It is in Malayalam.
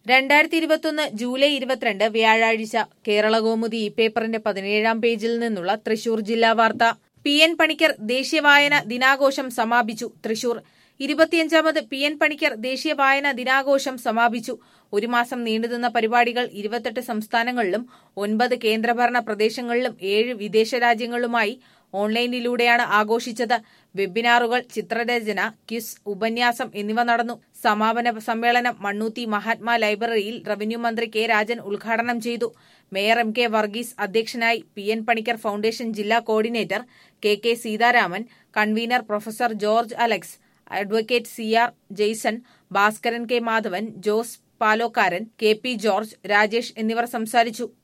രണ്ടായിരത്തി ഇരുപത്തൊന്ന് ജൂലൈ ഇരുപത്തിരണ്ട് വ്യാഴാഴ്ച കേരളകൗമുദി ഈ പേപ്പറിന്റെ പതിനേഴാം പേജിൽ നിന്നുള്ള തൃശൂർ ജില്ലാ വാർത്ത പി എൻ പണിക്കർ ദേശീയ വായന ദിനാഘോഷം സമാപിച്ചു തൃശൂർ ഇരുപത്തിയഞ്ചാമത് പി എൻ പണിക്കർ ദേശീയ വായന ദിനാഘോഷം സമാപിച്ചു ഒരു മാസം നീണ്ടുനിന്ന പരിപാടികൾ ഇരുപത്തെട്ട് സംസ്ഥാനങ്ങളിലും ഒൻപത് കേന്ദ്രഭരണ പ്രദേശങ്ങളിലും ഏഴ് വിദേശ രാജ്യങ്ങളുമായി ഓൺലൈനിലൂടെയാണ് ആഘോഷിച്ചത് വെബിനാറുകൾ ചിത്രരചന ക്വിസ് ഉപന്യാസം എന്നിവ നടന്നു സമാപന സമ്മേളനം മണ്ണൂത്തി മഹാത്മാ ലൈബ്രറിയിൽ റവന്യൂ മന്ത്രി കെ രാജൻ ഉദ്ഘാടനം ചെയ്തു മേയർ എം കെ വർഗീസ് അധ്യക്ഷനായി പി എൻ പണിക്കർ ഫൗണ്ടേഷൻ ജില്ലാ coordinator K K Seetharaman convener professor George Alex advocate C R Jaison Bhaskaran K Madhavan Jose Palokkaran K P George Rajesh എന്നിവർ സംസാരിച്ചു